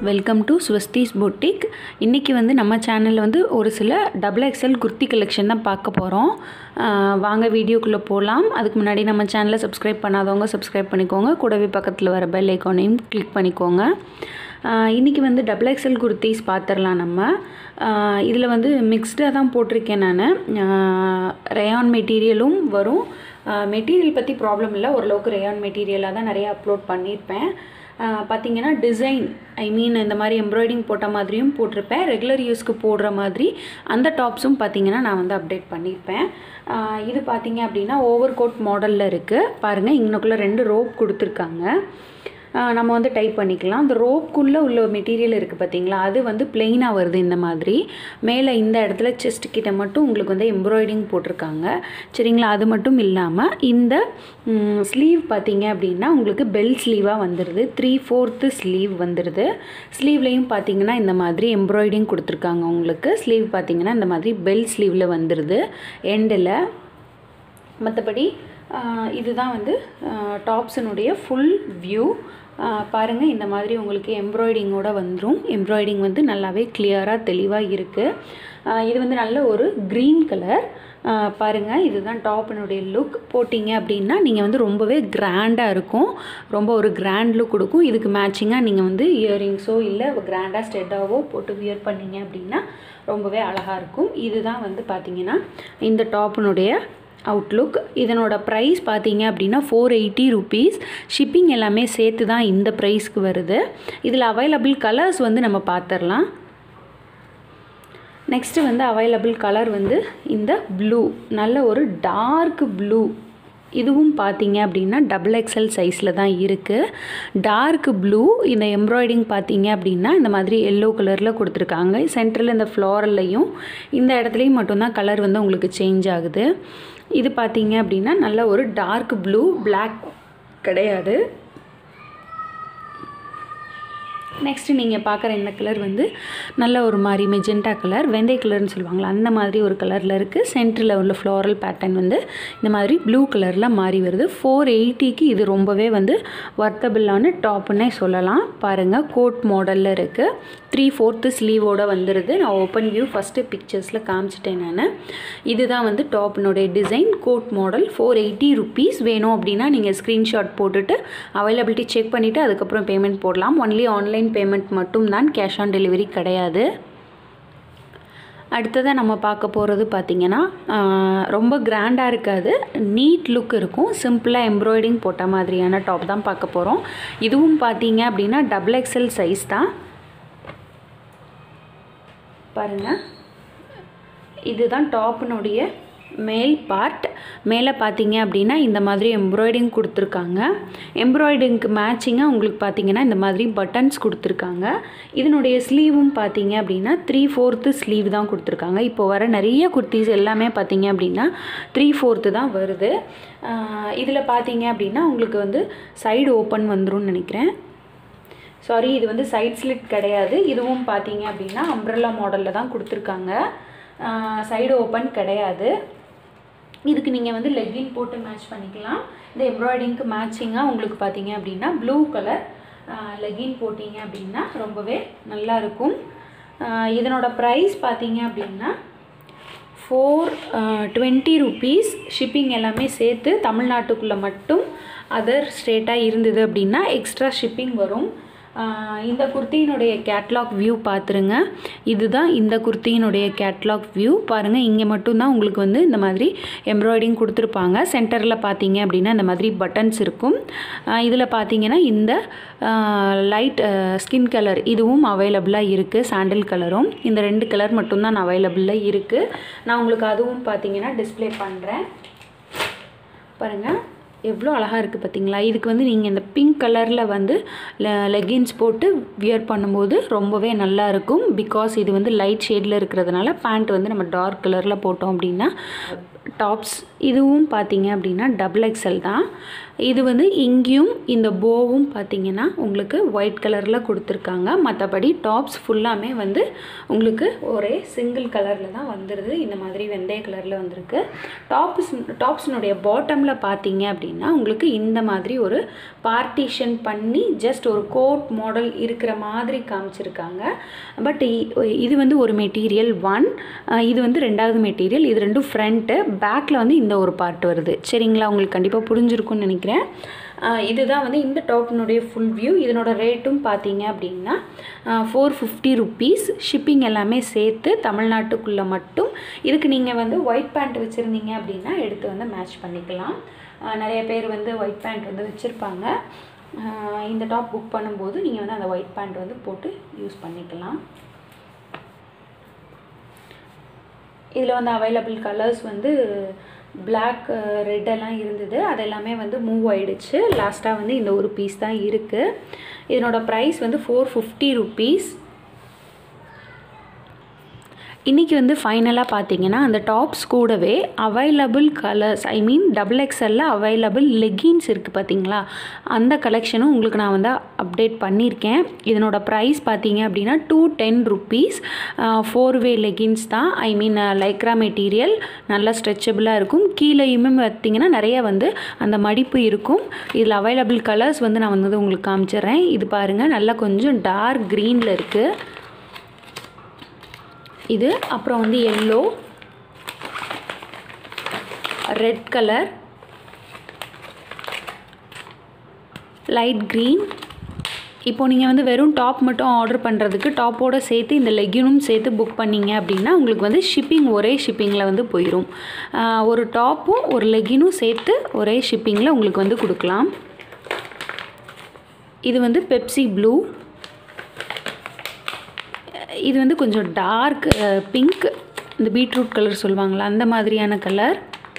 welcome to ஸ்வஸ்திஸ் boutique இன்றைக்கி வந்து நம்ம சேனலில் வந்து ஒரு சில டபுள் எக்ஸ்எல் குர்த்தி கலெக்ஷன் தான் பார்க்க போகிறோம் வாங்க வீடியோக்குள்ளே போகலாம் அதுக்கு முன்னாடி நம்ம சேனலை சப்ஸ்கிரைப் பண்ணாதவங்க சப்ஸ்கிரைப் பண்ணிக்கோங்க கூடவே பக்கத்தில் வர பெல் ஐக்கானையும் கிளிக் பண்ணிக்கோங்க இன்றைக்கி வந்து டபுள் எக்ஸ்எல் குர்த்திஸ் பார்த்துடலாம் நம்ம இதில் வந்து மிக்ஸ்டாக தான் போட்டிருக்கேன் நான் ரேயான் மெட்டீரியலும் வரும் மெட்டீரியல் பற்றி ப்ராப்ளம் இல்லை ஓரளவுக்கு ரேயான் மெட்டீரியலாக தான் நிறைய அப்லோட் பண்ணியிருப்பேன் பார்த்தீங்கன்னா டிசைன் ஐ மீன் இந்த மாதிரி எம்ப்ராய்டிங் போட்ட மாதிரியும் போட்டிருப்பேன் ரெகுலர் யூஸ்க்கு போடுற மாதிரி அந்த டாப்ஸும் பார்த்தீங்கன்னா நான் வந்து அப்டேட் பண்ணியிருப்பேன் இது பார்த்தீங்க அப்படின்னா ஓவர் கோட் மாடலில் இருக்குது பாருங்கள் இன்னுக்குள்ளே ரெண்டு ரோப் கொடுத்துருக்காங்க நம்ம வந்து டைப் பண்ணிக்கலாம் அந்த ரோப்குள்ளே உள்ள மெட்டீரியல் இருக்குது பார்த்தீங்களா அது வந்து பிளெயினாக வருது இந்த மாதிரி மேலே இந்த இடத்துல செஸ்ட் கிட்ட மட்டும் உங்களுக்கு வந்து எம்ப்ராய்டிங் போட்டிருக்காங்க சரிங்களா அது மட்டும் இல்லாமல் இந்த ஸ்லீவ் பார்த்தீங்க அப்படின்னா உங்களுக்கு பெல் ஸ்லீவாக வந்துடுது த்ரீ ஃபோர்த்து ஸ்லீவ் வந்துடுது ஸ்லீவ்லேயும் பார்த்தீங்கன்னா இந்த மாதிரி எம்ப்ராய்டிங் கொடுத்துருக்காங்க உங்களுக்கு ஸ்லீவ் பார்த்தீங்கன்னா இந்த மாதிரி பெல் ஸ்லீவில் வந்துடுது எண்டில் மற்றபடி இதுதான் வந்து டாப்ஸினுடைய ஃபுல் வியூ பாருங்கள் இந்த மாதிரி உங்களுக்கு எம்ப்ராய்டிங்கோட வந்துடும் எம்ப்ராய்டிங் வந்து நல்லாவே கிளியராக தெளிவாக இருக்குது இது வந்து நல்ல ஒரு க்ரீன் கலர் பாருங்கள் இதுதான் டாப்பினுடைய லுக் போட்டிங்க அப்படின்னா நீங்கள் வந்து ரொம்பவே கிராண்டாக இருக்கும் ரொம்ப ஒரு கிராண்ட் லுக் கொடுக்கும் இதுக்கு மேட்சிங்காக நீங்கள் வந்து இயரிங்ஸோ இல்லை கிராண்டாக ஸ்டெட்டாவோ போட்டு வியர் பண்ணிங்க அப்படின்னா ரொம்பவே அழகாக இருக்கும் இதுதான் வந்து பார்த்திங்கன்னா இந்த டாப்பினுடைய அவுட்லுக் இதனோட ப்ரைஸ் பார்த்தீங்க அப்படின்னா ஃபோர் எயிட்டி ருபீஸ் ஷிப்பிங் எல்லாமே சேர்த்து தான் இந்த ப்ரைஸ்க்கு வருது இதில் அவைலபிள் கலர்ஸ் வந்து நம்ம பார்த்துடலாம் நெக்ஸ்ட்டு வந்து அவைலபிள் கலர் வந்து இந்த ப்ளூ நல்ல ஒரு டார்க் ப்ளூ இதுவும் பார்த்தீங்க அப்படின்னா டபுள் எக்ஸல் சைஸில் தான் இருக்குது டார்க் ப்ளூ இந்த எம்ப்ராய்டிங் பார்த்தீங்க அப்படின்னா இந்த மாதிரி எல்லோ கலரில் கொடுத்துருக்காங்க சென்டரில் இந்த ஃப்ளாரல்லையும் இந்த இடத்துலையும் மட்டும்தான் கலர் வந்து உங்களுக்கு சேஞ்ச் ஆகுது இது பார்த்தீங்க அப்படின்னா நல்ல ஒரு டார்க் ப்ளூ பிளாக் கிடையாது நெக்ஸ்ட்டு நீங்கள் பார்க்குற இந்த கலர் வந்து நல்ல ஒரு மாதிரி மெஜெண்டா கலர் வெந்தய கலர்னு சொல்லுவாங்களா அந்த மாதிரி ஒரு கலரில் இருக்குது சென்டரில் உள்ள ஃப்ளோரல் பேட்டர்ன் வந்து இந்த மாதிரி ப்ளூ கலரில் மாறி வருது ஃபோர் எயிட்டிக்கு இது ரொம்பவே வந்து வர்த்தபிளான டாப்புன்னே சொல்லலாம் பாருங்கள் கோட் மாடலில் இருக்குது த்ரீ ஃபோர்த்து ஸ்லீவோடு வந்துடுது நான் ஓப்பன் வியூ ஃபஸ்ட்டு பிக்சர்ஸில் காமிச்சிட்டேன் நான் இதுதான் வந்து டாப்பினுடைய design coat model four eighty rupees வேணும் அப்படின்னா நீங்கள் ஸ்க்ரீன்ஷாட் போட்டுட்டு அவைலபிலிட்டி செக் பண்ணிவிட்டு அதுக்கப்புறம் பேமெண்ட் போடலாம் ஒன்லி ஆன்லைன் பேமெண்ட் மட்டும்தான் கேஷ் ஆன் டெலிவரி கிடையாது அடுத்ததாக நம்ம பார்க்க போகிறது பார்த்திங்கன்னா ரொம்ப கிராண்டாக இருக்காது நீட் லுக் இருக்கும் சிம்பிளாக எம்ப்ராய்டிங் போட்ட மாதிரியான டாப் தான் பார்க்க போகிறோம் இதுவும் பார்த்தீங்க அப்படின்னா டபுள் எக்ஸல் சைஸ் தான் பாருங்கள் இதுதான் டாப்பினுடைய மேல் பார்ட் மேலே பார்த்தீங்க அப்படின்னா இந்த மாதிரி எம்ப்ராய்டிங் கொடுத்துருக்காங்க எம்ப்ராய்டிங்க்கு மேட்சிங்காக உங்களுக்கு பார்த்தீங்கன்னா இந்த மாதிரி பட்டன்ஸ் கொடுத்துருக்காங்க இதனுடைய ஸ்லீவும் பார்த்தீங்க அப்படின்னா த்ரீ ஃபோர்த்து ஸ்லீவ் தான் கொடுத்துருக்காங்க இப்போ வர நிறைய குர்த்திஸ் எல்லாமே பார்த்தீங்க அப்படின்னா த்ரீ ஃபோர்த்து தான் வருது இதில் பார்த்தீங்க அப்படின்னா உங்களுக்கு வந்து சைடு ஓப்பன் வந்துடும் நினைக்கிறேன் சாரி இது வந்து சைட் ஸ்லிட் கிடையாது இதுவும் பார்த்தீங்க அப்படின்னா அம்ப்ரல்லா மாடலில் தான் கொடுத்துருக்காங்க சைடு ஓப்பன் கிடையாது இதுக்கு நீங்கள் வந்து லெக்கின் போட்டு மேட்ச் பண்ணிக்கலாம் இந்த எம்ப்ராய்டிங்க்கு மேட்சிங்காக உங்களுக்கு பார்த்தீங்க அப்படின்னா ப்ளூ கலர் லெக்கின் போட்டிங்க அப்படின்னா ரொம்பவே நல்லா இருக்கும் இதனோட ப்ரைஸ் பார்த்தீங்க அப்படின்னா ஃபோர் டுவெண்ட்டி ருபீஸ் ஷிப்பிங் எல்லாமே சேர்த்து தமிழ்நாட்டுக்குள்ளே மட்டும் அதர் ஸ்டேட்டாக இருந்தது அப்படின்னா எக்ஸ்ட்ரா ஷிப்பிங் வரும் இந்த குர்த்தியினுடைய கேட்லாக் வியூ பார்த்துருங்க இதுதான் இந்த குர்த்தியினுடைய கேட்லாக் வியூ பாருங்கள் இங்கே மட்டும்தான் உங்களுக்கு வந்து இந்த மாதிரி எம்ப்ராய்டிங் கொடுத்துருப்பாங்க சென்டரில் பார்த்தீங்க அப்படின்னா இந்த மாதிரி பட்டன்ஸ் இருக்கும் இதில் பார்த்தீங்கன்னா இந்த லைட் ஸ்கின் கலர் இதுவும் அவைலபிளாக இருக்குது சாண்டில் கலரும் இந்த ரெண்டு கலர் மட்டும்தான் அவைலபிளாக இருக்குது நான் உங்களுக்கு அதுவும் பார்த்தீங்கன்னா டிஸ்பிளே பண்ணுறேன் பாருங்கள் எவ்வளோ அழகாக இருக்குது பார்த்தீங்களா இதுக்கு வந்து நீங்கள் இந்த பிங்க் கலரில் வந்து லெகின்ஸ் போட்டு வியர் பண்ணும்போது ரொம்பவே நல்லா இருக்கும் பிகாஸ் இது வந்து லைட் ஷேடில் இருக்கிறதுனால பேண்ட் வந்து நம்ம டார்க் கலரில் போட்டோம் அப்படின்னா டாப்ஸ் இதுவும் பார்த்தீங்க அப்படின்னா டபுள் எக்ஸல் தான் இது வந்து இங்கேயும் இந்த போவும் பார்த்தீங்கன்னா உங்களுக்கு ஒயிட் கலரில் கொடுத்துருக்காங்க மற்றபடி டாப்ஸ் ஃபுல்லாமே வந்து உங்களுக்கு ஒரே சிங்கிள் கலரில் தான் வந்துடுது இந்த மாதிரி வெந்தய கலரில் வந்திருக்கு டாப்ஸ் டாப்ஸினுடைய பாட்டமில் பார்த்தீங்க அப்படின்னா உங்களுக்கு இந்த மாதிரி ஒரு பார்ட்டிஷன் பண்ணி ஜஸ்ட் ஒரு கோட் மாடல் இருக்கிற மாதிரி காமிச்சிருக்காங்க பட் இது வந்து ஒரு மெட்டீரியல் ஒன் இது வந்து ரெண்டாவது மெட்டீரியல் இது ரெண்டும் ஃப்ரண்ட்டு பேக்கில் வந்து இந்த ஒரு பார்ட் வருது சரிங்களா உங்களுக்கு கண்டிப்பாக புரிஞ்சிருக்கும்னு நினைக்கிறேன் இதுதான் வந்து இந்த டாப்னுடைய ஃபுல் வியூ இதனோட ரேட்டும் பார்த்தீங்க அப்படின்னா ஃபோர் ஃபிஃப்டி ருப்பீஸ் ஷிப்பிங் எல்லாமே சேர்த்து தமிழ்நாட்டுக்குள்ளே மட்டும் இதுக்கு நீங்கள் வந்து ஒயிட் பேண்ட் வச்சுருந்தீங்க அப்படின்னா எடுத்து வந்து மேட்ச் பண்ணிக்கலாம் நிறைய பேர் வந்து ஒயிட் பேண்ட் வந்து வச்சுருப்பாங்க இந்த டாப் புக் பண்ணும்போது நீங்கள் வந்து அந்த ஒயிட் பேண்ட் வந்து போட்டு யூஸ் பண்ணிக்கலாம் இதில் வந்து அவைலபிள் கலர்ஸ் வந்து பிளாக் ரெட்டெல்லாம் இருந்தது அது எல்லாமே வந்து மூவ் ஆகிடுச்சு லாஸ்ட்டாக வந்து இந்த ஒரு பீஸ் தான் இருக்குது இதனோட ப்ரைஸ் வந்து ஃபோர் ஃபிஃப்டி ருப்பீஸ் இன்றைக்கி வந்து ஃபைனலாக பார்த்தீங்கன்னா அந்த டாப்ஸ் கூடவே available colours I mean double எக்ஸலில் அவைலபிள் லெகின்ஸ் இருக்குது பார்த்தீங்களா அந்த கலெக்ஷனும் உங்களுக்கு நான் வந்து அப்டேட் பண்ணியிருக்கேன் இதனோட ப்ரைஸ் பார்த்தீங்க அப்படின்னா two ten rupees four way leggings தான் ஐ மீன் லைக்ரா மெட்டீரியல் நல்லா ஸ்ட்ரெச்சபிளாக இருக்கும் கீழேயுமே பார்த்தீங்கன்னா நிறைய வந்து அந்த மடிப்பு இருக்கும் இதில் அவைலபிள் கலர்ஸ் வந்து நான் வந்து உங்களுக்கு காமிச்சிடுறேன் இது பாருங்கள் நல்லா கொஞ்சம் டார்க் க்ரீனில் இருக்குது இது அப்புறம் வந்து yellow red colour light green இப்போ நீங்கள் வந்து வெறும் டாப் மட்டும் ஆர்டர் பண்ணுறதுக்கு டாப்போடு சேர்த்து இந்த லெகினும் சேர்த்து புக் பண்ணிங்க அப்படின்னா உங்களுக்கு வந்து ஷிப்பிங் ஒரே ஷிப்பிங்கில் வந்து போயிடும் ஒரு டாப்பும் ஒரு லெகினும் சேர்த்து ஒரே ஷிப்பிங்கில் உங்களுக்கு வந்து கொடுக்கலாம் இது வந்து பெப்சி ப்ளூ இது வந்து கொஞ்சம் டார்க் பிங்க் இந்த பீட்ரூட் கலர் சொல்லுவாங்களா அந்த மாதிரியான colour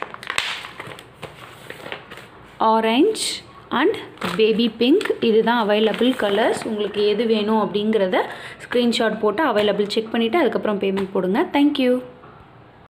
orange and baby pink இதுதான் அவைலபிள் கலர்ஸ் உங்களுக்கு எது வேணும் அப்படிங்கிறத ஸ்க்ரீன்ஷாட் போட்டு அவைலபிள் செக் பண்ணிவிட்டு அதுக்கப்புறம் பேமெண்ட் போடுங்க தேங்க்யூ